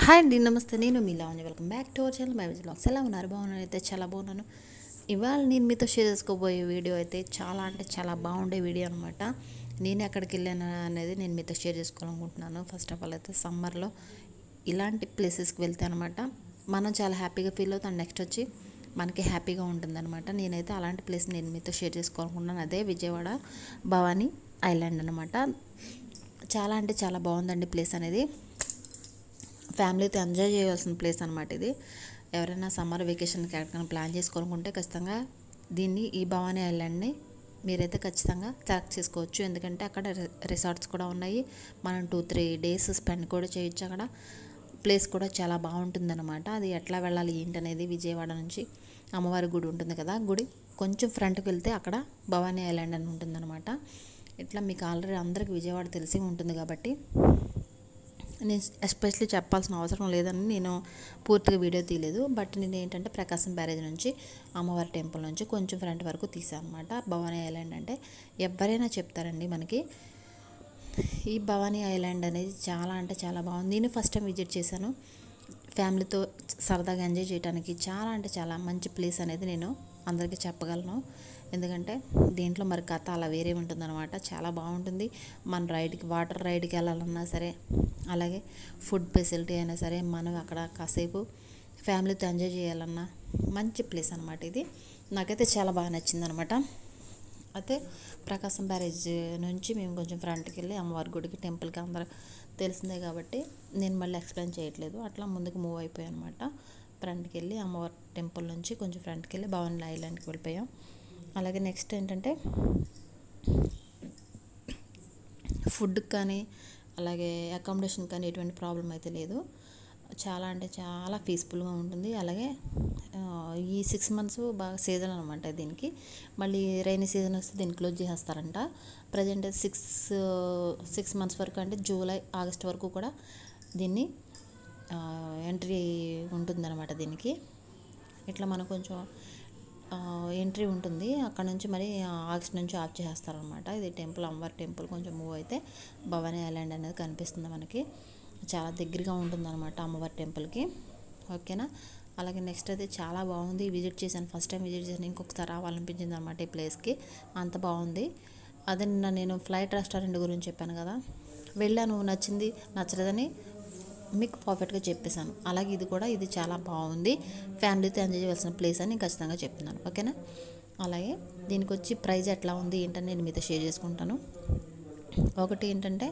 Hi అండి నమస్తే నేను మీ Lavanya welcome back to our channel my wiz blogs ఎలా ఉన్నారు బాగున్నాను అయితే చాలా బాగున్నాను ఇవాళ నేను మీతో షేర్ చేసుకోబోయే వీడియో అయితే చాలా అంటే చాలా బాగుండే వీడియో అనమాట నేను ఎక్కడికి వెళ్ళాను అనేది నేను మీతో షేర్ చేసుకోవాలనుకుంటున్నాను ఫస్ట్ ఆఫ్ ఆల్ అయితే సమ్మర్లో ఇలాంటి ప్లేసెస్కి వెళ్తే అనమాట మనం చాలా హ్యాపీగా ఫీల్ అవుతాం నెక్స్ట్ వచ్చి మనకి హ్యాపీగా ఉంటుందన్నమాట నేనైతే అలాంటి ప్లేస్ నేను మీతో షేర్ చేసుకోవాలనుకుంటున్నాను అదే విజయవాడ భవానీ ఐలాండ్ అనమాట చాలా అంటే చాలా బాగుందండి ప్లేస్ అనేది ఫ్యామిలీతో ఎంజాయ్ చేయవలసిన ప్లేస్ అనమాట ఇది ఎవరైనా సమ్మర్ వెకేషన్కి ఎక్కడికైనా ప్లాన్ చేసుకోవాలనుకుంటే ఖచ్చితంగా దీన్ని ఈ భవానీ ఐలాండ్ని మీరైతే ఖచ్చితంగా సెలెక్ట్ చేసుకోవచ్చు ఎందుకంటే అక్కడ రి- రిసార్ట్స్ కూడా ఉన్నాయి మనం టూ త్రీ డేస్ స్పెండ్ కూడా చేయొచ్చు అక్కడ ప్లేస్ కూడా చాలా బాగుంటుందన్నమాట అది ఎట్లా వెళ్ళాలి ఏంటి అనేది విజయవాడ నుంచి అమ్మవారి గుడి ఉంటుంది కదా గుడి కొంచెం ఫ్రంట్కి వెళ్తే అక్కడ భవానీ ఐలాండ్ అని ఉంటుందన్నమాట ఇట్లా మీకు ఆల్రెడీ అందరికి విజయవాడ తెలిసి ఉంటుంది కాబట్టి నేను ఎస్పెషల్లీ చెప్పాల్సిన అవసరం లేదని నేను పూర్తిగా వీడియో తీయలేదు బట్ నేను ఏంటంటే ప్రకాశం బ్యారేజ్ నుంచి అమ్మవారి టెంపుల్ నుంచి కొంచెం ఫ్రంట్ వరకు తీసాను అనమాట భవానీ ఐలాండ్ అంటే ఎవరైనా చెప్తారండి మనకి ఈ భవానీ ఐలాండ్ అనేది చాలా అంటే చాలా బాగుంది నేను ఫస్ట్ టైం విజిట్ చేశాను ఫ్యామిలీతో సరదాగా ఎంజాయ్ చేయడానికి చాలా అంటే చాలా మంచి ప్లేస్ అనేది నేను అందరికీ చెప్పగలను ఎందుకంటే దీంట్లో మరి కథ అలా వేరే ఉంటుందన్నమాట చాలా బాగుంటుంది మన రైడ్కి వాటర్ రైడ్కి వెళ్ళాలన్నా సరే అలాగే ఫుడ్ ఫెసిలిటీ అయినా సరే మనం అక్కడ కాసేపు ఫ్యామిలీతో ఎంజాయ్ చేయాలన్నా మంచి ప్లేస్ అనమాట ఇది నాకైతే చాలా బాగా నచ్చింది అనమాట అయితే ప్రకాశం బ్యారేజ్ నుంచి మేము కొంచెం ఫ్రంట్కి వెళ్ళి అమ్మవారి గుడికి టెంపుల్కి అందరూ తెలిసిందే కాబట్టి నేను మళ్ళీ ఎక్స్ప్లెయిన్ చేయట్లేదు అట్లా ముందుకు మూవ్ అయిపోయాం అనమాట ఫ్రంట్కి వెళ్ళి అమ్మవారి టెంపుల్ నుంచి కొంచెం ఫ్రంట్కి వెళ్ళి భవన్ ఐలాండ్కి వెళ్ళిపోయాం అలాగే నెక్స్ట్ ఏంటంటే ఫుడ్ కానీ అలాగే అకామిడేషన్ కానీ ఎటువంటి ప్రాబ్లం అయితే లేదు చాలా అంటే చాలా పీస్ఫుల్గా ఉంటుంది అలాగే ఆ, ఈ సిక్స్ మంత్స్ బాగా సీజన్ అనమాట దీనికి మళ్ళీ రైనీ సీజన్ వస్తే దీన్ని క్లోజ్ చేసేస్తారంట ప్రజెంట్ సిక్స్ సిక్స్ మంత్స్ వరకు అంటే జూలై ఆగస్ట్ వరకు కూడా దీన్ని ఎంట్రీ ఉంటుందన్నమాట దీనికి ఇట్లా మనం కొంచెం ఎంట్రీ ఉంటుంది అక్కడ నుంచి మరి ఆగస్ట్ నుంచి ఆఫ్ చేస్తారనమాట ఇది టెంపుల్ అమ్మవారి టెంపుల్ కొంచెం మూవ్ అయితే భవానీ ఐలాండ్ అనేది కనిపిస్తుంది మనకి చాలా దగ్గరగా ఉంటుందన్నమాట అమ్మవారి టెంపుల్కి ఓకేనా అలాగే నెక్స్ట్ అయితే చాలా బాగుంది విజిట్ చేశాను ఫస్ట్ టైం విజిట్ చేశాను ఇంకొకసారి రావాలనిపించింది అనమాట ఈ ప్లేస్కి అంత బాగుంది అదే నిన్న నేను ఫ్లైట్ రెస్టారెంట్ గురించి చెప్పాను కదా వెళ్ళాను నచ్చింది నచ్చలేదని మీకు పర్ఫెక్ట్గా చెప్పేశాను అలాగే ఇది కూడా ఇది చాలా బాగుంది ఫ్యామిలీతో ఎంజాయ్ చేయవలసిన ప్లేస్ అని నేను ఖచ్చితంగా చెప్తున్నాను ఓకేనా అలాగే దీనికి వచ్చి ప్రైస్ ఎట్లా ఉంది ఏంటని నేను మీతో షేర్ చేసుకుంటాను ఒకటి ఏంటంటే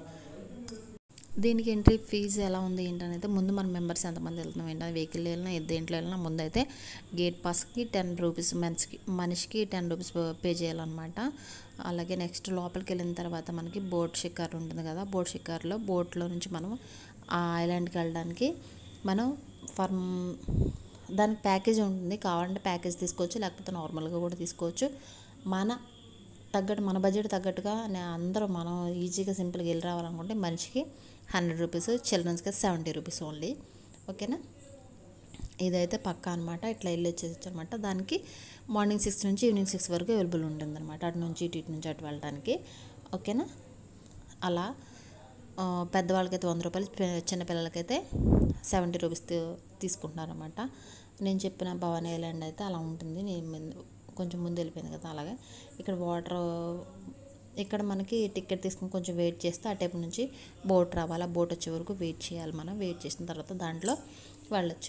దీనికి ఎంట్రీ ఫీజు ఎలా ఉంది ఏంటనేది ముందు మన మెంబర్స్ ఎంతమంది వెళ్తున్నాం ఏంటంటే వెహికల్ వెళ్ళినా దేంట్లో వెళ్ళినా ముందు అయితే గేట్ పాస్కి టెన్ రూపీస్ మనిషికి మనిషికి టెన్ రూపీస్ పే చేయాలన్నమాట అలాగే నెక్స్ట్ లోపలికి వెళ్ళిన తర్వాత మనకి బోట్ షికార్ ఉంటుంది కదా బోట్ షికార్లో బోట్లో నుంచి మనం ఆ ఐలాండ్కి వెళ్ళడానికి మనం ఫర్ దానికి ప్యాకేజ్ ఉంటుంది కావాలంటే ప్యాకేజ్ తీసుకోవచ్చు లేకపోతే నార్మల్గా కూడా తీసుకోవచ్చు మన తగ్గట్టు మన బడ్జెట్ తగ్గట్టుగా నే- అందరూ మనం ఈజీగా సింపుల్గా వెళ్ళి రావాలనుకుంటే మనిషికి హండ్రెడ్ రూపీస్ చిల్డ్రన్స్కి సెవెంటీ రూపీస్ ఓన్లీ ఓకేనా ఇదైతే పక్కా అనమాట ఇట్లా వెళ్ళి వచ్చేసి అనమాట దానికి మార్నింగ్ సిక్స్ నుంచి ఈవినింగ్ సిక్స్ వరకు అవైలబుల్ ఉంటుంది అనమాట అటు నుంచి ఇటు ఇటు నుంచి అటు వెళ్ళడానికి ఓకేనా అలా ఆ, పెద్దవాళ్ళకైతే వంద రూపాయలు పి- చిన్నపిల్లలకైతే సెవెంటీ రూపీస్ తీసుకుంటున్నారు అనమాట నేను చెప్పిన భవానీ ఐలాండ్ అయితే అలా ఉంటుంది నేను ముందు కొంచెం ముందు వెళ్ళిపోయింది కదా అలాగే ఇక్కడ వాటర్ ఇక్కడ మనకి టికెట్ తీసుకుని కొంచెం వెయిట్ చేస్తే ఆ టైప్ నుంచి బోట్ రావాలి ఆ బోట్ వచ్చే వరకు వెయిట్ చేయాలి మనం వెయిట్ చేసిన తర్వాత దాంట్లో వెళ్ళొచ్చు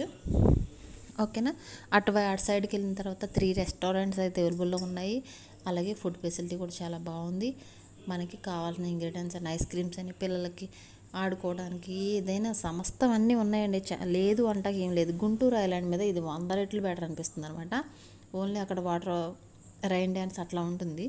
ఓకేనా అటు వై- అటు సైడ్కి వెళ్ళిన తర్వాత త్రీ రెస్టారెంట్స్ అయితే అవైలబుల్లో ఉన్నాయి అలాగే ఫుడ్ ఫెసిలిటీ కూడా చాలా బాగుంది మనకి కావాల్సిన ఇంగ్రీడియంట్స్ అండ్ ఐస్ క్రీమ్స్ అని పిల్లలకి ఆడుకోవడానికి ఏదైనా సమస్తం అన్నీ ఉన్నాయండి చా- లేదు అంట ఏం లేదు గుంటూరు ఐలాండ్ మీద ఇది వంద రెట్లు బెటర్ అనిపిస్తుంది అనమాట ఓన్లీ అక్కడ వాటర్ రైన్ డ్యాన్స్ అట్లా ఉంటుంది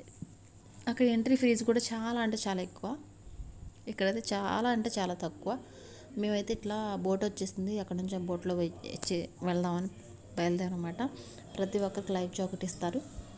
అక్కడ ఎంట్రీ ఫీజు కూడా చాలా అంటే చాలా ఎక్కువ ఇక్కడైతే చాలా అంటే చాలా తక్కువ మేమైతే ఇట్లా బోట్ వచ్చేసింది అక్కడ నుంచి ఆ బోట్లో వచ్చి వెళ్దామని బయలుదేరనమాట ప్రతి ఒక్కరికి లైఫ్ జాకెట్ ఇస్తారు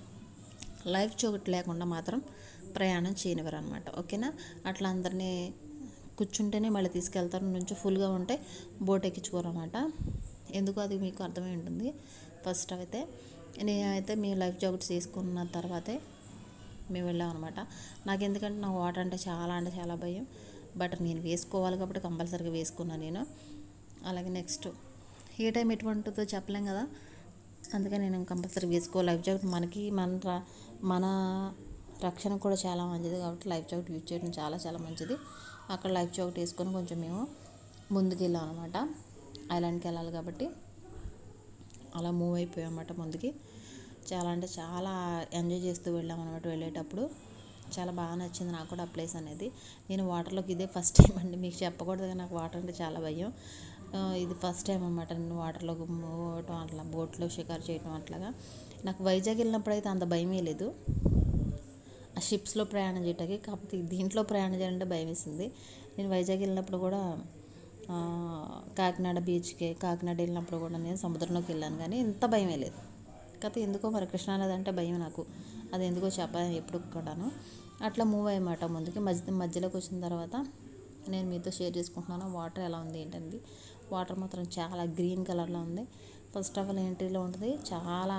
లైఫ్ జాకెట్ లేకుండా మాత్రం ప్రయాణం చేయనివ్వరు అనమాట ఓకేనా అట్లా అందరినీ కూర్చుంటేనే మళ్ళీ తీసుకెళ్తారు నుంచి ఫుల్గా ఉంటే బోట్ ఎక్కించుకోరు అనమాట ఎందుకు అది మీకు అర్థమై ఉంటుంది ఫస్ట్ అయితే నేనైతే మీ లైఫ్ జాకెట్స్ తీసుకున్న తర్వాతే మేము వెళ్ళాం అనమాట నాకు ఎందుకంటే నాకు వాటర్ అంటే చాలా అంటే చాలా భయం బట్ నేను వేసుకోవాలి కాబట్టి కంపల్సరీగా వేసుకున్నాను నేను అలాగే నెక్స్ట్ ఏ టైం ఎటువంటిదో చెప్పలేం కదా అందుకని నేను కంపల్సరీ వేసుకో లైఫ్ జాకెట్ మనకి మన ర- మన రక్షణ కూడా చాలా మంచిది కాబట్టి లైఫ్ జాకెట్ యూజ్ చేయడం చాలా చాలా మంచిది అక్కడ లైఫ్ జాకెట్ వేసుకొని కొంచెం మేము ముందుకు వెళ్ళాం అనమాట ఐలాండ్కి వెళ్ళాలి కాబట్టి అలా మూవ్ అయిపోయాం అన్నమాట ముందుకి చాలా అంటే చాలా ఎంజాయ్ చేస్తూ వెళ్ళాం అనమాట వెళ్ళేటప్పుడు చాలా బాగా నచ్చింది నాకు కూడా ఆ ప్లేస్ అనేది నేను వాటర్లోకి ఇదే ఫస్ట్ టైం అండి మీకు చెప్పకూడదు కానీ నాకు వాటర్ అంటే చాలా భయం ఆ, ఇది ఫస్ట్ టైం అనమాట నేను వాటర్లోకి మూవ్ అవ్వటం అట్లా బోట్లో షికారు చేయటం అట్లాగా నాకు వైజాగ్ వెళ్ళినప్పుడు అయితే అంత భయమే లేదు ఆ షిప్స్లో ప్రయాణం చేయటానికి కాకపోతే దీంట్లో ప్రయాణం చేయాలంటే భయం వేసింది నేను వైజాగ్ వెళ్ళినప్పుడు కూడా ఆ, కాకినాడ బీచ్కి కాకినాడ వెళ్ళినప్పుడు కూడా నేను సముద్రంలోకి వెళ్ళాను కానీ ఇంత భయమే లేదు కాకపోతే ఎందుకో మరి కృష్ణానది అంటే భయం నాకు అది ఎందుకో చెప్పాను ఎప్పుడు కూడాను అట్లా మూవ్ అయ్యమాట ముందుకి మధ్య మధ్యలోకి వచ్చిన తర్వాత నేను మీతో షేర్ చేసుకుంటున్నాను వాటర్ ఎలా ఉంది ఏంటండి వాటర్ మాత్రం చాలా గ్రీన్ కలర్లో ఉంది ఫస్ట్ ఆఫ్ ఆల్ ఎంట్రీలో ఉంటుంది చాలా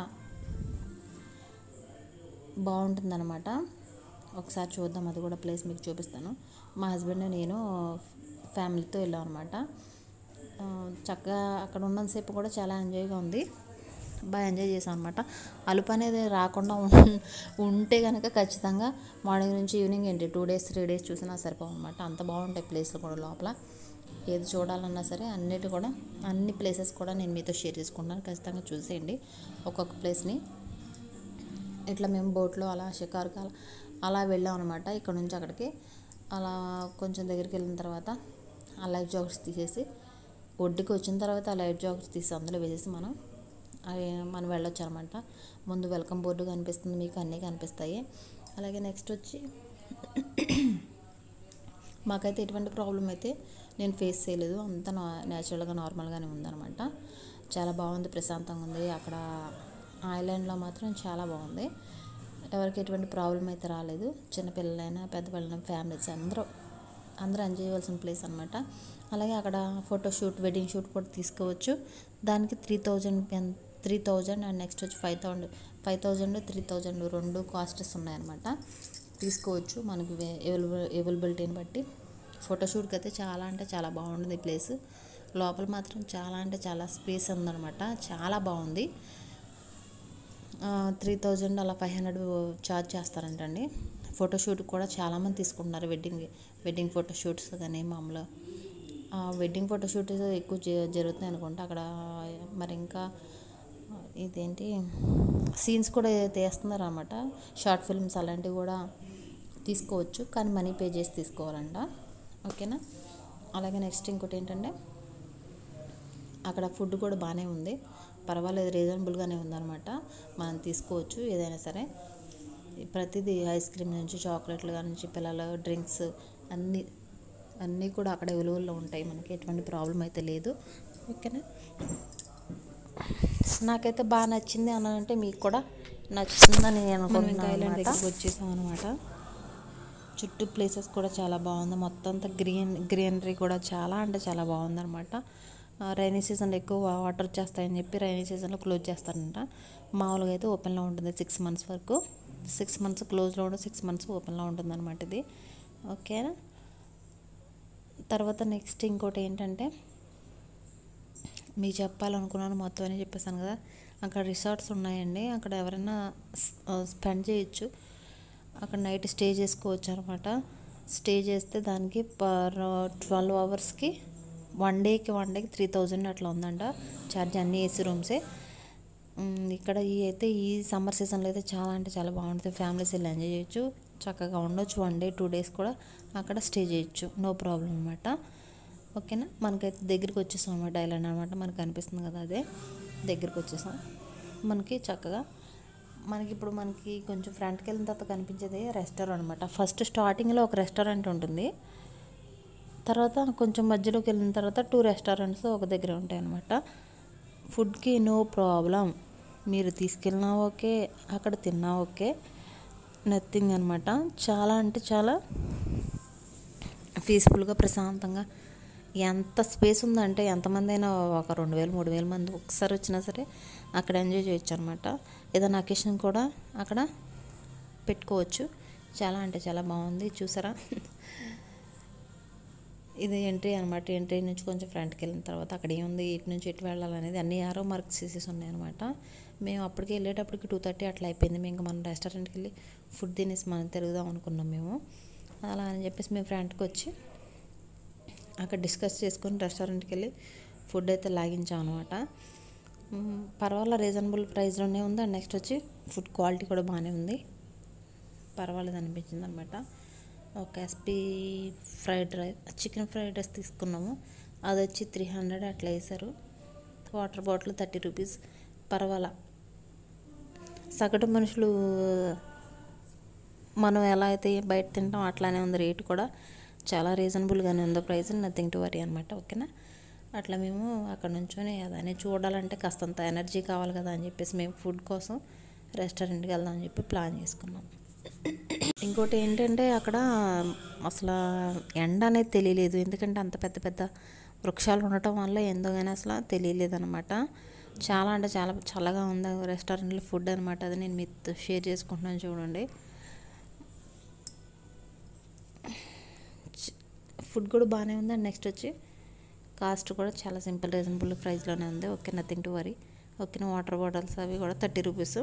బాగుంటుందన్నమాట ఒకసారి చూద్దాం అది కూడా ప్లేస్ మీకు చూపిస్తాను మా హస్బెండ్ నేను ఫ్యామిలీతో వెళ్ళాం అనమాట చక్కగా అక్కడ ఉన్నంతసేపు కూడా చాలా ఎంజాయ్గా ఉంది బాగా ఎంజాయ్ చేసాం అనమాట అలుపు అనేది రాకుండా ఉం- ఉంటే కనుక ఖచ్చితంగా మార్నింగ్ నుంచి ఈవినింగ్ ఏంటి టూ డేస్ త్రీ డేస్ చూసినా సరిపోవన్నమాట అంత బాగుంటాయి ప్లేస్లు కూడా లోపల ఏది చూడాలన్నా సరే అన్నిటి కూడా అన్ని ప్లేసెస్ కూడా నేను మీతో షేర్ చేసుకుంటాను ఖచ్చితంగా చూసేయండి ఒక్కొక్క ప్లేస్ని ఇట్లా మేము బోట్లో అలా షికారుకి అలా అలా వెళ్ళాం అనమాట ఇక్కడ నుంచి అక్కడికి అలా కొంచెం దగ్గరికి వెళ్ళిన తర్వాత ఆ లైఫ్ జాకెట్స్ తీసేసి ఒడ్డుకి వచ్చిన తర్వాత ఆ లైఫ్ జాకెట్స్ తీసి అందులో వేసేసి మనం అవి మనం వెళ్ళొచ్చు అనమాట ముందు వెల్కమ్ బోర్డు కనిపిస్తుంది మీకు అన్నీ కనిపిస్తాయి అలాగే నెక్స్ట్ వచ్చి మాకైతే ఎటువంటి ప్రాబ్లం అయితే నేను ఫేస్ చేయలేదు అంత నా న్యాచురల్గా నార్మల్గానే ఉందన్నమాట చాలా బాగుంది ప్రశాంతంగా ఉంది అక్కడ ఐలాండ్లో మాత్రం చాలా బాగుంది ఎవరికి ఎటువంటి ప్రాబ్లం అయితే రాలేదు చిన్నపిల్లలైనా పెద్దవాళ్ళైనా ఫ్యామిలీస్ అందరూ అందరూ ఎంజాయ్ చేయాల్సిన ప్లేస్ అనమాట అలాగే అక్కడ ఫోటో షూట్ వెడ్డింగ్ షూట్ కూడా తీసుకోవచ్చు దానికి three thousand three thousand and next వచ్చి five thousand five thousand three thousand రెండు కాస్ట్స్ ఉన్నాయన్నమాట తీసుకోవచ్చు మనకి అవైలబుల్ అవైలబిలిటీని బట్టి ఫోటోషూట్కి అయితే చాలా అంటే చాలా బాగుంటుంది ఈ ప్లేస్ లోపల మాత్రం చాలా అంటే చాలా స్పేస్ ఉందన్నమాట చాలా బాగుంది త్రీ థౌజండ్ అలా ఫైవ్ హండ్రెడ్ ఛార్జ్ చేస్తారంటండి ఫోటోషూట్ కూడా చాలామంది తీసుకుంటున్నారు వెడ్డింగ్ వెడ్డింగ్ ఫోటోషూట్స్ కానీ మామూలు వెడ్డింగ్ ఫోటోషూట్ ఎక్కువ జ- జరుగుతున్నాయి అనుకుంటా అక్కడ మరి ఇంకా ఇదేంటి సీన్స్ కూడా తీస్తున్నారు అనమాట షార్ట్ ఫిల్మ్స్ అలాంటివి కూడా తీసుకోవచ్చు కానీ మనీ పే చేసి తీసుకోవాలంట ఓకేనా అలాగే నెక్స్ట్ ఇంకోటి ఏంటంటే అక్కడ ఫుడ్ కూడా బాగానే ఉంది పర్వాలేదు రీజనబుల్గానే ఉందన్నమాట మనం తీసుకోవచ్చు ఏదైనా సరే ప్రతిదీ ఐస్ క్రీమ్ నుంచి చాక్లెట్లు నుంచి పిల్లల డ్రింక్స్ అన్నీ అన్నీ కూడా అక్కడ అవైలబుల్లో ఉంటాయి మనకి ఎటువంటి ప్రాబ్లం అయితే లేదు ఓకేనా నాకైతే బాగా నచ్చింది అని అంటే మీకు కూడా నచ్చుతుందని నేను మనం ఇంకా అనుకుంటున్నాను ఐలాండ్ అన్నమాట. దగ్గరికి వచ్చేసాం అనమాట చుట్టూ ప్లేసెస్ కూడా చాలా బాగుంది మొత్తం అంతా గ్రీన్ గ్రీనరీ కూడా చాలా అంటే చాలా బాగుందన్నమాట రైనీ సీజన్లో ఎక్కువ వాటర్ వచ్చేస్తాయని చెప్పి రైనీ సీజన్లో క్లోజ్ చేస్తారంట మామూలుగా అయితే ఓపెన్లో ఉంటుంది సిక్స్ మంత్స్ వరకు సిక్స్ మంత్స్ క్లోజ్లో ఉంటుంది సిక్స్ మంత్స్ ఓపెన్లో ఉంటుంది అనమాట ఇది ఓకేనా తర్వాత నెక్స్ట్ ఇంకోటి ఏంటంటే మీకు చెప్పాలనుకున్నాను మొత్తం అని చెప్పేసాను కదా అక్కడ రిసార్ట్స్ ఉన్నాయండి అక్కడ ఎవరైనా స్పెండ్ చేయొచ్చు అక్కడ నైట్ స్టే చేసుకోవచ్చు అనమాట స్టే చేస్తే దానికి పర్ ట్వెల్వ్ అవర్స్కి వన్ డేకి వన్ డేకి త్రీ థౌజండ్ అట్లా ఉందంట ఛార్జ్ అన్ని ఏసీ రూమ్సే ఉమ్, ఇక్కడ ఈ అయితే ఈ సమ్మర్ సీజన్లో అయితే చాలా అంటే చాలా బాగుంటుంది ఫ్యామిలీస్ వెళ్ళి ఎంజాయ్ చేయొచ్చు చక్కగా ఉండొచ్చు వన్ డే టూ డేస్ కూడా అక్కడ స్టే చేయొచ్చు నో ప్రాబ్లం అనమాట ఓకేనా మనకైతే దగ్గరికి వచ్చేసాం అనమాట ఐలాండ్ అనమాట మనకు అనిపిస్తుంది కదా అదే దగ్గరికి వచ్చేసాం మనకి చక్కగా మనకి ఇప్పుడు మనకి కొంచెం ఫ్రంట్కి వెళ్ళిన తర్వాత కనిపించేది రెస్టారెంట్ అనమాట ఫస్ట్ స్టార్టింగ్లో ఒక రెస్టారెంట్ ఉంటుంది తర్వాత కొంచెం మధ్యలోకి వెళ్ళిన తర్వాత టూ రెస్టారెంట్స్ ఒక దగ్గర ఉంటాయి అనమాట ఫుడ్కి నో ప్రాబ్లం మీరు తీసుకెళ్ళినా ఓకే అక్కడ తిన్నా ఓకే నథింగ్ అనమాట చాలా అంటే చాలా పీస్ఫుల్గా ప్రశాంతంగా ఎంత స్పేస్ ఉందంటే ఎంతమంది అయినా ఒక రెండు వేలు మూడు వేల మంది ఒకసారి వచ్చినా సరే అక్కడ ఎంజాయ్ చేయొచ్చు అనమాట ఏదైనా అకేషన్ కూడా అక్కడ పెట్టుకోవచ్చు చాలా అంటే చాలా బాగుంది చూసారా ఇది ఎంట్రీ అనమాట ఎంట్రీ నుంచి కొంచెం ఫ్రంట్కి వెళ్ళిన తర్వాత అక్కడ ఏముంది ఇటు నుంచి ఎటు వెళ్ళాలనేది అన్ని ఆరో మార్క్స్ చేసేసి ఉన్నాయి అనమాట మేము అప్పటికి వెళ్ళేటప్పటికి టూ థర్టీ అట్లా అయిపోయింది మేము ఇంకా మన రెస్టారెంట్కి వెళ్ళి ఫుడ్ తినేసి మనం తిరుగుదాం అనుకున్నాం మేము అలా అని చెప్పేసి మేము ఫ్రంట్కి వచ్చి అక్కడ డిస్కస్ చేసుకొని రెస్టారెంట్కి వెళ్ళి ఫుడ్ అయితే లాగించాం అనమాట పర్వాలేదు రీజనబుల్ ప్రైస్లోనే ఉంది అండ్ నెక్స్ట్ వచ్చి ఫుడ్ క్వాలిటీ కూడా బాగానే ఉంది పర్వాలేదు అనిపించింది అనమాట ఒక SP fried rice chicken fried rice తీసుకున్నాము అది వచ్చి త్రీ హండ్రెడ్ అట్లా వేశారు వాటర్ బాటిల్ థర్టీ రూపీస్ పర్వాలా సగటు మనుషులు మనం ఎలా అయితే బయట తింటాం అట్లానే ఉంది రేటు కూడా చాలా రీజనబుల్గానే ఉంది ప్రైస్ నథింగ్ టు వరీ అనమాట ఓకేనా అట్లా మేము అక్కడ నుంచొని అదని చూడాలంటే కాస్తంత ఎనర్జీ కావాలి కదా అని చెప్పేసి మేము ఫుడ్ కోసం రెస్టారెంట్కి వెళ్దాం అని చెప్పి ప్లాన్ చేసుకున్నాం ఇంకోటి ఏంటంటే అక్కడ అసలు ఎండ అనేది తెలియలేదు ఎందుకంటే అంత పెద్ద పెద్ద వృక్షాలు ఉండటం వల్ల ఏందో కానీ అసలు తెలియలేదు అనమాట చాలా అంటే చాలా చల్లగా ఉంది రెస్టారెంట్లో ఫుడ్ అనమాట అది నేను మీతో షేర్ చేసుకుంటున్నాను చూడండి ఫుడ్ కూడా బాగానే ఉంది అండ్ నెక్స్ట్ వచ్చి కాస్ట్ కూడా చాలా సింపుల్ రీజనబుల్ ప్రైస్లోనే ఉంది okay nothing to worry okay water bottles అవి కూడా థర్టీ రూపీస్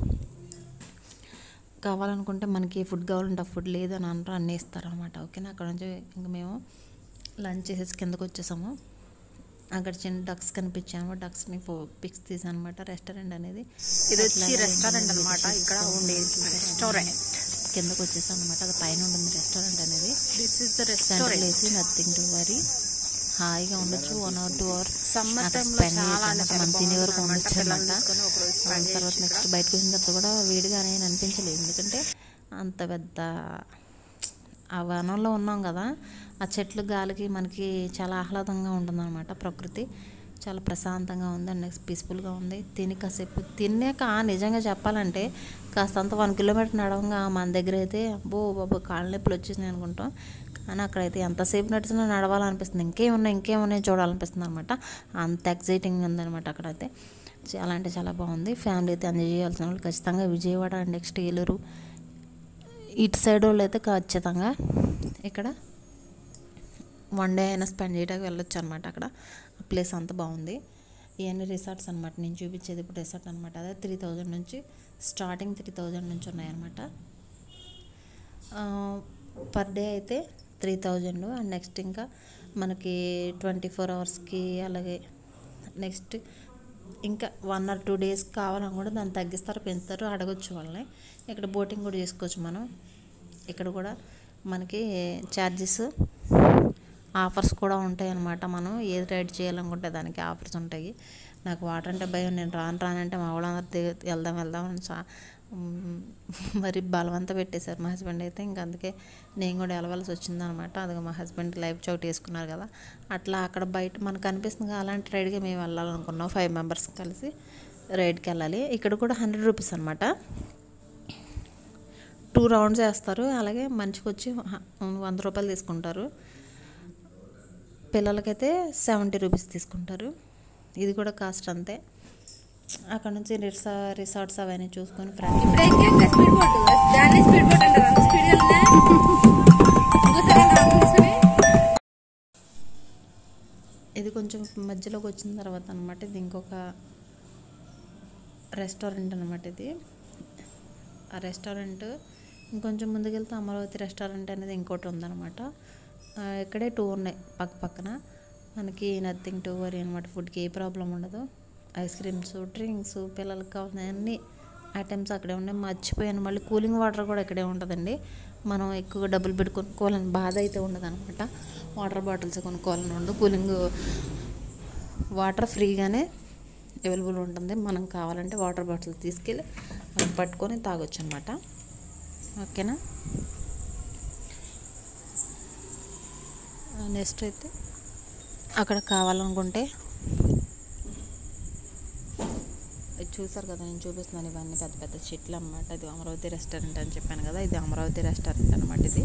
కావాలనుకుంటే మనకి ఫుడ్ కావాలంటే ఆ ఫుడ్ లేదని అనరు అన్నీ ఇస్తారనమాట ఓకేనా అక్కడ నుంచి ఇంకా మేము లంచ్ చేసేసి కిందకు వచ్చేసాము అక్కడ చిన్న డక్స్ కనిపించాము డక్స్ని ఫో పిక్స్ తీసాను అనమాట రెస్టారెంట్ అనేది ఇది వచ్చి రెస్టారెంట్ అనమాట ఇక్కడ ఉండేది రెస్టారెంట్ కిందకు వచ్చేసాం అనమాట అది పైన ఉంటుంది రెస్టారెంట్ అనేది this is the centre restaurant వేసి నథింగ్ టు వరీ హాయిగా ఉండొచ్చు one hour two hour summer అక్కడ టైంలో స్పెండ్ చాలా చేయొచ్చు అంటే అన్నమాట. మనం తినే వరకు బాగుంటుంది ఉండొచ్చు పిల్లల్ని అనమాట తీసుకొని ఒక రోజు దాని spend తర్వాత చేయొచ్చు నెక్స్ట్ బయటకు వచ్చిన తర్వాత కూడా వేడిగానే ఏం అనిపించలేదు ఎందుకంటే అంత పెద్ద ఆ వనంలో ఉన్నాం కదా ఆ చెట్లు గాలికి మనకి చాలా ఆహ్లాదంగా ఉంటుందన్నమాట ప్రకృతి చాలా ప్రశాంతంగా ఉంది అండ్ నెక్స్ట్ పీస్ఫుల్గా ఉంది తిని కాసేపు తిన్నాక నిజంగా చెప్పాలంటే కాస్తంత వన్ కిలోమీటర్ నడవంగా మన దగ్గర అయితే అబ్బో బాబు కాళ్ళ నొప్పులు వచ్చేసినాయి అనుకుంటాం కానీ అక్కడైతే ఎంతసేపు నడిచినా నడవాలనిపిస్తుంది ఇంకేమున్నాయి ఇంకేమున్నాయి చూడాలనిపిస్తుంది అనమాట అంత ఎక్సైటింగ్ ఉందన్నమాట అక్కడైతే చాలా అంటే చాలా బాగుంది ఫ్యామిలీ అయితే ఎంజాయ్ చేయాల్సిన వాళ్ళు ఖచ్చితంగా విజయవాడ అండ్ నెక్స్ట్ ఏలూరు ఇటు సైడ్ వాళ్ళు అయితే ఖచ్చితంగా ఇక్కడ వన్ డే అయినా స్పెండ్ చేయడానికి వెళ్ళొచ్చు అనమాట అక్కడ ప్లేస్ అంత బాగుంది ఇవన్నీ రిసార్ట్స్ అనమాట నేను చూపించేది ఇప్పుడు రిసార్ట్ అనమాట అదే త్రీ థౌజండ్ నుంచి స్టార్టింగ్ త్రీ థౌజండ్ నుంచి ఉన్నాయన్నమాట పర్ డే అయితే త్రీ థౌజండ్ అండ్ నెక్స్ట్ ఇంకా మనకి ట్వంటీ ఫోర్ అవర్స్కి అలాగే నెక్స్ట్ ఇంకా వన్ ఆర్ టూ డేస్ కావాలని కూడా దాన్ని తగ్గిస్తారు పెంచుతారు అడగొచ్చు వాళ్ళని ఇక్కడ బోటింగ్ కూడా చేసుకోవచ్చు మనం ఇక్కడ కూడా మనకి ఛార్జెస్ ఆఫర్స్ కూడా ఉంటాయి అన్నమాట మనం ఏది రైడ్ చేయాలనుకుంటే దానికి ఆఫర్స్ ఉంటాయి నాకు వాటర్ అంటే భయం నేను రాను రానంటే మా వాళ్ళందరూ దిగ- వెళ్దాం వెళ్దాం అని చా మ్, మరి బలవంత పెట్టేశారు మా హస్బెండ్ అయితే ఇంక అందుకే నేను కూడా వెళ్ళవలసి వచ్చిందనమాట అది మా హస్బెండ్ లైఫ్ చౌట్ వేసుకున్నారు కదా అట్లా అక్కడ బయట మనకు అనిపిస్తుంది కదా, అలాంటి రైడ్గా మేము వెళ్ళాలనుకున్నాం ఫైవ్ మెంబర్స్ కలిసి రైడ్కి వెళ్ళాలి ఇక్కడ కూడా హండ్రెడ్ రూపీస్ అనమాట టూ రౌండ్స్ వేస్తారు అలాగే మనిషికి వచ్చి హ- వంద రూపాయలు తీసుకుంటారు పిల్లలకైతే సెవెంటీ రూపీస్ తీసుకుంటారు ఇది కూడా కాస్ట్ అంతే అక్కడ నుంచి రిసా రిసార్ట్స్ అవన్నీ చూసుకొని ఫ్రెండ్స్ ఇప్పుడు ఏం స్పీడ్ బోట్ దాన్ని స్పీడ్ బోట్ అంటారు అంత స్పీడ్ వెళ్తే ఇంకోసారి రాకుండా ఇది కొంచెం మధ్యలోకి వచ్చిన తర్వాత అనమాట ఇది ఇంకొక రెస్టారెంట్ అనమాట ఇది ఆ రెస్టారెంట్ ఇంకొంచెం ముందుకెళ్తే అమరావతి రెస్టారెంట్ అనేది ఇంకోటి ఉందన్నమాట ఆ, ఇక్కడే టూ ఉన్నాయి పక్క పక్కన మనకి నథింగ్ టూ వరీ అనమాట ఫుడ్కి ఏ ప్రాబ్లం ఉండదు ఐస్ క్రీమ్స్ డ్రింక్స్ పిల్లలకి కావాల్సిన అన్ని ఐటమ్స్ అక్కడే ఉన్నాయి మర్చిపోయాను మళ్ళీ కూలింగ్ వాటర్ కూడా ఇక్కడే ఉంటుందండి మనం ఎక్కువగా డబ్బులు పెట్టి కొనుక్కోవాలని బాధ అయితే ఉండదు అనమాట వాటర్ బాటిల్స్ కొనుక్కోవాలని ఉండదు కూలింగ్ వాటర్ ఫ్రీగానే అవైలబుల్ ఉంటుంది మనం కావాలంటే వాటర్ బాటిల్ తీసుకెళ్ళి అవి పట్టుకొని తాగొచ్చు అనమాట ఓకేనా నెక్స్ట్ అయితే అక్కడ కావాలనుకుంటే ఇది చూసారు కదా నేను చూపిస్తున్నాను ఇవన్నీ పెద్ద పెద్ద చెట్లు అనమాట ఇది అమరావతి రెస్టారెంట్ అని చెప్పాను కదా ఇది అమరావతి రెస్టారెంట్ అనమాట ఇది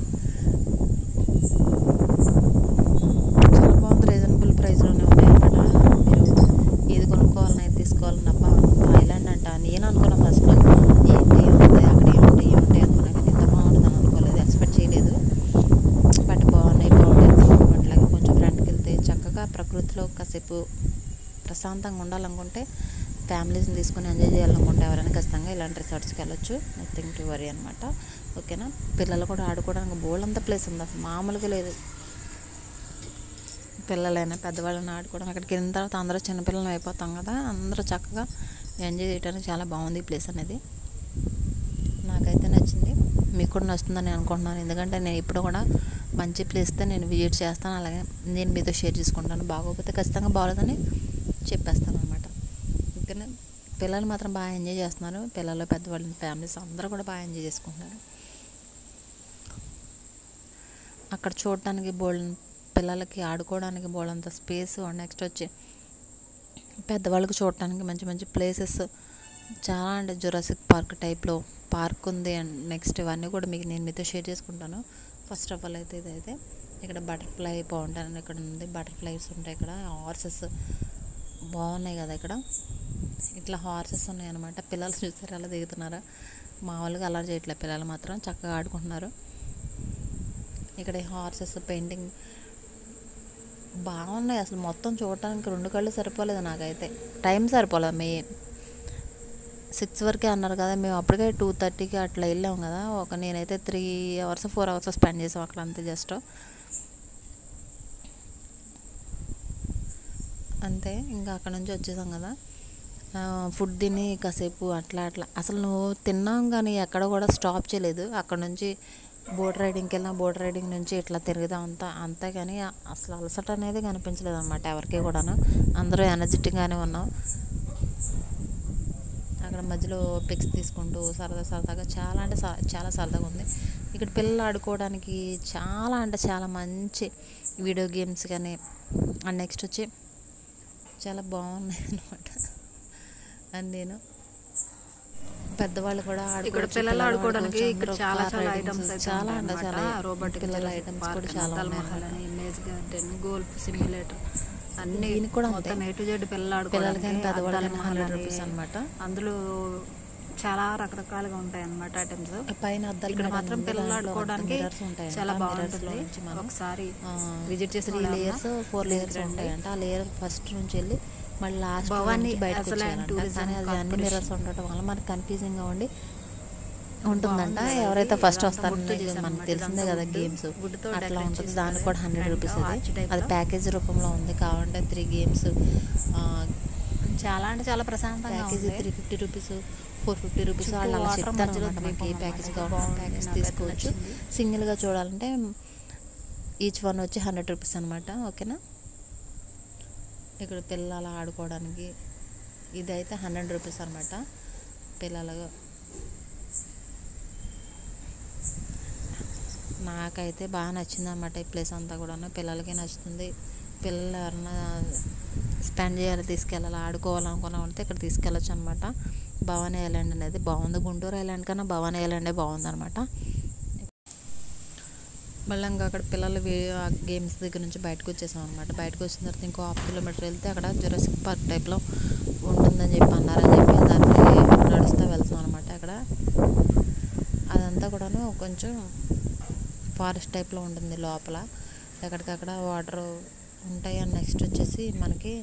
చాలా బాగుంది రీజనబుల్ ప్రైస్లోనే ఉన్నాయి అనమాట మీరు ఏది కొనుక్కోవాలని ఏది తీసుకోవాలని అబ్బా ఐలాండ్ అంట నేను అనుకున్నా ఫస్ట్లో ఏంటి ఏముంటాయి అక్కడ ఏముంటాయి ఏముంటాయి అనుకున్నా కానీ ఇంత బాగుంటుందని అనుకోలేదు ఎక్స్పెక్ట్ చేయలేదు బట్ బాగున్నాయి బాగుంటాయి అట్లాగే కొంచెం కాసేపు ప్రశాంతంగా ఉండాలనుకుంటే ఫ్యామిలీస్ని తీసుకొని ఎంజాయ్ చేయాలనుకుంటే ఎవరైనా ఖచ్చితంగా ఇలాంటి రిసార్ట్స్కి వెళ్ళొచ్చు నథింగ్ టు వరీ అనమాట ఓకేనా పిల్లలు కూడా ఆడుకోవడానికి బోల్డ్ ప్లేస్ ఉంది అసలు మామూలుగా లేదు పిల్లలైనా పెద్దవాళ్ళని ఆడుకోవడం అక్కడికి వెళ్ళిన తర్వాత అందరూ చిన్నపిల్లలు అయిపోతాం కదా అందరూ చక్కగా ఎంజాయ్ చేయడానికి చాలా బాగుంది ఈ ప్లేస్ అనేది నాకైతే నచ్చింది మీకు కూడా నచ్చుతుందని నేను అనుకుంటున్నాను ఎందుకంటే నేను ఇప్పుడు కూడా మంచి ప్లేస్తే నేను విజిట్ చేస్తాను అలాగే నేను మీతో షేర్ చేసుకుంటాను బాగోకపోతే ఖచ్చితంగా బాగోలేదని చెప్పేస్తాను అనమాట ఓకేనా పిల్లలు మాత్రం బాగా ఎంజాయ్ చేస్తున్నారు పిల్లలు పెద్దవాళ్ళు ఫ్యామిలీస్ అందరూ కూడా బాగా ఎంజాయ్ చేసుకుంటున్నారు అక్కడ చూడటానికి బోల్డ్ పిల్లలకి ఆడుకోవడానికి బోల్డంత స్పేస్ నెక్స్ట్ వచ్చి పెద్దవాళ్ళకి చూడటానికి మంచి మంచి ప్లేసెస్ చాలా అంటే జురాసిక్ పార్క్ టైప్లో పార్క్ ఉంది అండ్ నెక్స్ట్ ఇవన్నీ కూడా మీకు నేను మీతో షేర్ చేసుకుంటాను ఫస్ట్ ఆఫ్ ఆల్ అయితే ఇదైతే ఇక్కడ బటర్ఫ్లై బాగుంటాను ఇక్కడ ఉంది బటర్ఫ్లైస్ ఉంటాయి ఇక్కడ హార్సెస్ బాగున్నాయి కదా ఇక్కడ ఇట్లా హార్సెస్ ఉన్నాయి అనమాట పిల్లలు చూస్తారు ఎలా దిగుతున్నారా మామూలుగా అలా చేయట్లే పిల్లలు మాత్రం చక్కగా ఆడుకుంటున్నారు ఇక్కడ హార్సెస్ పెయింటింగ్ బాగున్నాయి అసలు మొత్తం చూడటానికి రెండు కళ్ళు సరిపోలేదు నాకైతే టైం సరిపోలేదు మే సిక్స్ వరకే అన్నారు కదా మేము అప్పటికే టూ థర్టీకి అట్లా వెళ్ళాం కదా ఒక నేనైతే three hours four hours spend చేసాం అక్కడ అంతే జస్ట్ అంతే ఇంకా అక్కడ నుంచి వచ్చేసాం కదా ఫుడ్ తిని కాసేపు అట్లా అట్లా అసలు నువ్వు తిన్నాం కానీ ఎక్కడ కూడా స్టాప్ చేయలేదు అక్కడ నుంచి బోట్ రైడింగ్కి వెళ్ళినా బోట్ రైడింగ్ నుంచి ఇట్లా తిరుగుదాం అంతా అంతే కానీ అసలు అలసట అనేది కనిపించలేదు అనమాట ఎవరికి కూడాను అందరూ ఎనర్జెటిక్గానే ఉన్నాం అక్కడ మధ్యలో పిక్స్ తీసుకుంటూ సరదా సరదాగా చాలా అంటే స- చాలా సరదాగా ఉంది ఇక్కడ పిల్లలు ఆడుకోవడానికి చాలా అంటే చాలా మంచి వీడియో గేమ్స్ కానీ అండ్ నెక్స్ట్ వచ్చి చాలా బాగున్నాయి అనమాట అండ్ నేను పెద్దవాళ్ళు కూడా ఇక్కడ ఆడుకోవచ్చు, పిల్లలు పిల్లలు ఆడుకోవడానికి ఆడుకోవచ్చు, ఇక్కడ అందరూ చాలా car చాలా ridings, ఐటమ్స్ అయితే చాలా అంటే ఉంటాయన్నమాట. చాలా రోబోటిక్ పిల్లల జురాసిక్ ఐటమ్స్ పార్క్ కూడా అని, చాలా అద్దాల ఉన్నాయి మహల్ అన్నమాట. అని, ఇమేజ్ గార్డెన్ గోల్ఫ్ సిమ్యులేటర్ అన్ని దీనికి కూడా మొత్తం అంతే. ఏ టు జెడ్ పిల్లలు పిల్లలకైనా ఆడుకోవడానికి పెద్దవాళ్ళకైనా అద్దాల మహల్ హండ్రెడ్ అని, రూపీస్ అనమాట అందులో చాలా రకరకాలుగా ఉంటాయి అన్నమాట ఐటమ్స్ పైన అద్దాలు ఇక్కడ మేడం మాత్రం ఉంది, పిల్లలు దాంట్లో ఆడుకోవడానికి మిర్రర్స్ ఉంటాయంట. చాలా మిర్రర్స్ లో బాగుంటుంది నుంచి మనం, ఒకసారి ఆ, విజిట్ చేసిన త్రీ వాళ్ళ లేయర్స్ ఫోర్ లేయర్స్ రండి. ఉంటాయంట ఆ లేయర్ ఫస్ట్ నుంచి వెళ్ళి మళ్ళీ లాస్ట్ భవానీ నుంచి బయటకు అసలు వచ్చేయాలంట tourism కానీ అది అన్ని corporation. మిర్రర్స్ ఉండటం వల్ల మనకి కన్ఫ్యూజింగ్గా ఉండి ఉంటుందంట బాగుంది కదా ఎవరైతే ఇది? ఫస్ట్ ఇదంతా వస్తారో wood మనకి చేశారన్నమాట. తెలిసిందే ఇదంతా కదా wood. గేమ్స్ wood తో అట్లా decorate ఉంటుంది చేశారు. దానికి కూడా హండ్రెడ్ Front రూపీస్ arch అది type అది లో. ప్యాకేజ్ రూపంలో ఉంది కావాలంటే త్రీ గేమ్స్ చాలా అంటే చాలా ప్రశాంతంగా ప్యాకేజ్ ఉంది three fifty rupees four fifty rupees చుట్టూ వాళ్ళు అలా water చెప్తారు మధ్యలో అనమాట మనకి ఏ ద్వీపం ప్యాకేజ్ అన్నమాట. కావాలంటే బాగుంది, ప్యాకేజ్ నాకైతే తీసుకోవచ్చు నచ్చింది. సింగిల్గా చూడాలంటే ఈచ్ వన్ వచ్చి హండ్రెడ్ రూపీస్ అనమాట ఓకేనా ఇక్కడ పిల్లలు ఆడుకోవడానికి ఇదైతే హండ్రెడ్ రూపీస్ అనమాట పిల్లలు నాకైతే బాగా నచ్చింది అనమాట ఈ ప్లేస్ అంతా కూడాను పిల్లలకి నచ్చుతుంది పిల్లలు ఎవరన్నా స్పెండ్ చేయాలి తీసుకెళ్ళాలి ఆడుకోవాలనుకున్నా ఉంటే ఇక్కడ తీసుకెళ్ళచ్చు అనమాట భవానీ ఐలాండ్ అనేది బాగుంది గుంటూరు ఐలాండ్ కన్నా భవానీ ఐలాండే బాగుంది అనమాట మళ్ళీ ఇంకా అక్కడ పిల్లలు గేమ్స్ దగ్గర నుంచి బయటకు వచ్చేసాం అనమాట బయటకు వచ్చిన తర్వాత ఇంకో హాఫ్ కిలోమీటర్ వెళ్తే అక్కడ జురాసిక్ పార్క్ టైప్లో ఉంటుందని చెప్పి అన్నారని చెప్పి దానికి నడుస్తూ వెళ్తాం అనమాట అక్కడ అదంతా కూడాను కొంచెం ఫారెస్ట్ టైప్లో ఉంటుంది లోపల ఎక్కడికక్కడ వాటర్ ఉంటాయి అండ్ నెక్స్ట్ వచ్చేసి మనకి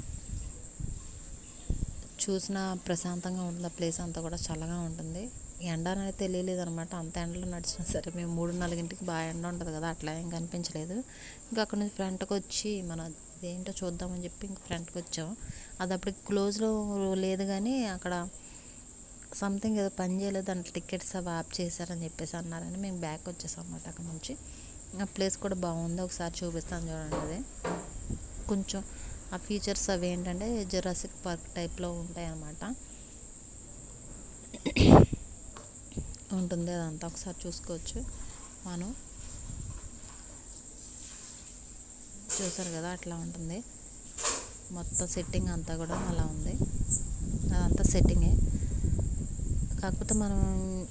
చూసిన ప్రశాంతంగా ఉంటుంది ఆ ప్లేస్ అంతా కూడా చల్లగా ఉంటుంది ఎండ అనేది తెలియలేదు అనమాట అంత ఎండలో నడిచినా సరే మేము మూడు నాలుగింటికి బాగా ఎండ ఉంటుంది కదా అట్లా ఏం కనిపించలేదు ఇంకా అక్కడ నుంచి ఫ్రంట్కి వచ్చి మన ఇదేంటో చూద్దామని చెప్పి ఇంక ఫ్రంట్కి వచ్చాం అది అప్పుడు క్లోజ్లో లేదు కానీ అక్కడ సంథింగ్ ఏదో పని చేయలేదు దాంట్లో టికెట్స్ అవి ఆప్ చేశారని చెప్పేసి అన్నారని మేము బ్యాక్ వచ్చేసాం అన్నమాట అక్కడ నుంచి ఆ ప్లేస్ కూడా బాగుంది ఒకసారి చూపిస్తాను చూడండి అది కొంచెం ఆ ఫీచర్స్ అవి ఏంటంటే జురాసిక్ పార్క్ టైప్లో ఉంటాయి అన్నమాట ఉంటుంది అదంతా ఒకసారి చూసుకోవచ్చు మనం చూసారు కదా అట్లా ఉంటుంది మొత్తం సెట్టింగ్ అంతా కూడా అలా ఉంది అదంతా సెట్టింగే కాకపోతే మనం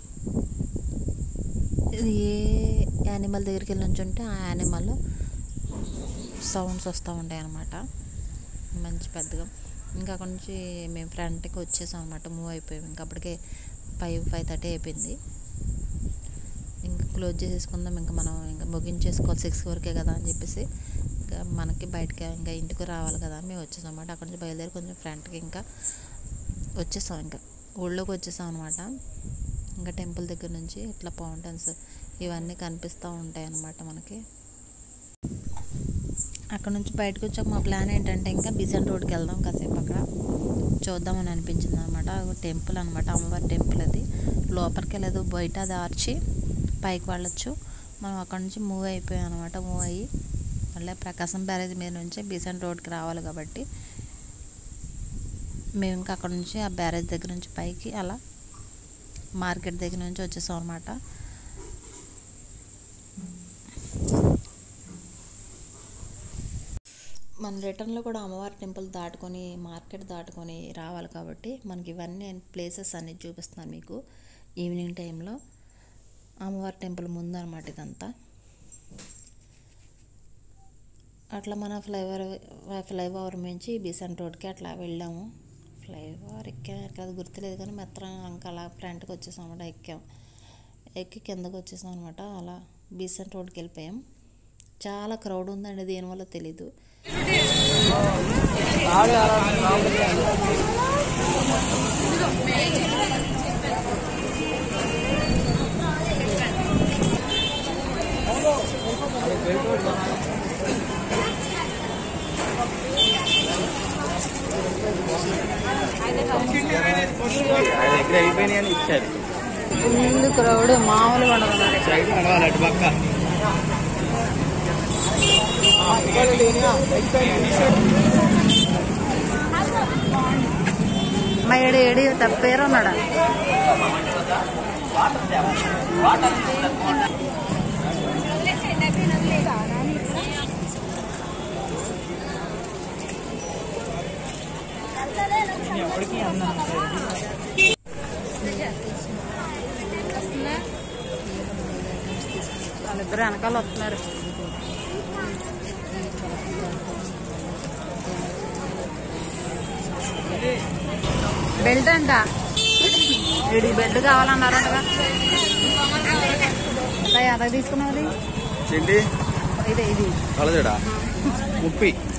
ఇది ఏ యానిమల్ దగ్గరికి వెళ్ళి నుంచుంటే ఆ యానిమల్ సౌండ్స్ వస్తూ ఉంటాయి అన్నమాట మంచి పెద్దగా ఇంకా అక్కడ నుంచి మేము ఫ్రంట్కి వచ్చేసాం అనమాట మూవ్ అయిపోయాం ఇంకా అప్పటికే ఫైవ్ ఫైవ్ థర్టీ అయిపోయింది ఇంకా క్లోజ్ చేసేసుకుందాం ఇంకా మనం ఇంకా ముగించేసుకోవాలి సిక్స్ వరకే కదా అని చెప్పేసి ఇంకా మనకి బయటకి ఇంకా ఇంటికి రావాలి కదా అని మేము వచ్చేసాం అనమాట అక్కడ నుంచి బయలుదేరి కొంచెం ఫ్రంట్కి ఇంకా వచ్చేసాం ఇంకా ఊళ్ళోకి వచ్చేసాం అనమాట ఇంకా టెంపుల్ దగ్గర నుంచి ఇట్లా ఫౌంటైన్స్ ఇవన్నీ కనిపిస్తూ ఉంటాయి అన్నమాట మనకి అక్కడ నుంచి బయటకు వచ్చాక మా ప్లాన్ ఏంటంటే ఇంకా బిసెంట్ రోడ్కి వెళ్దాం కాసేపు అక్కడ చూద్దామని అనిపించింది అనమాట టెంపుల్ అనమాట అమ్మవారి టెంపుల్ అది లోపలికి వెళ్ళదు బయట అది ఆర్చి పైకి వెళ్ళొచ్చు మనం అక్కడ నుంచి మూవ్ అయిపోయాం అనమాట మూవ్ అయ్యి మళ్ళీ ప్రకాశం బ్యారేజ్ మీద నుంచి బిసెంట్ రోడ్కి రావాలి కాబట్టి మేము ఇంకా అక్కడ నుంచి ఆ బ్యారేజ్ దగ్గర నుంచి పైకి అలా మార్కెట్ దగ్గర నుంచి వచ్చేసాం అనమాట మన రిటర్న్లో కూడా అమ్మవారి టెంపుల్ దాటుకొని మార్కెట్ దాటుకొని రావాలి కాబట్టి మనకి ఇవన్నీ ప్లేసెస్ అన్ని చూపిస్తున్నాను మీకు ఈవినింగ్ టైంలో అమ్మవారి టెంపుల్ ముందు అనమాట ఇదంతా అట్లా మన ఫ్లైఓవర్ ఫ్లైఓవర్ నుంచి బీసెంట్ రోడ్కి అట్లా వెళ్ళాము ఫ్లైఓవర్ ఎక్కా ఎక్కడ గుర్తులేదు కానీ మెత్తం ఇంకా అలా ఫ్రంట్కి వచ్చేసాం అనమాట ఎక్కాం ఎక్కి కిందకి వచ్చేసాం అనమాట అలా బీసెంట్ రోడ్కి వెళ్ళిపోయాం చాలా క్రౌడ్ ఉందండి దేనివల్ల తెలీదు ఆయన దగ్గర అయిపోయినాయి అని ఇచ్చారు ఫుల్ క్రౌడ్ మామూలుగా ఉండదు మరి. సైడ్ నడవాలి అటు పక్క మా ఏడు ఏడి తప్పేరు ఉన్నాడా వాళ్ళిద్దరు వెనకాల వస్తున్నారు బెల్ట్ అంట వీడికి బెల్ట్ కావాలన్నారంటగా ఎంత ఎదగ తీసుకున్నది ఏంటి ఇదే ఇది కలజడా ముప్పి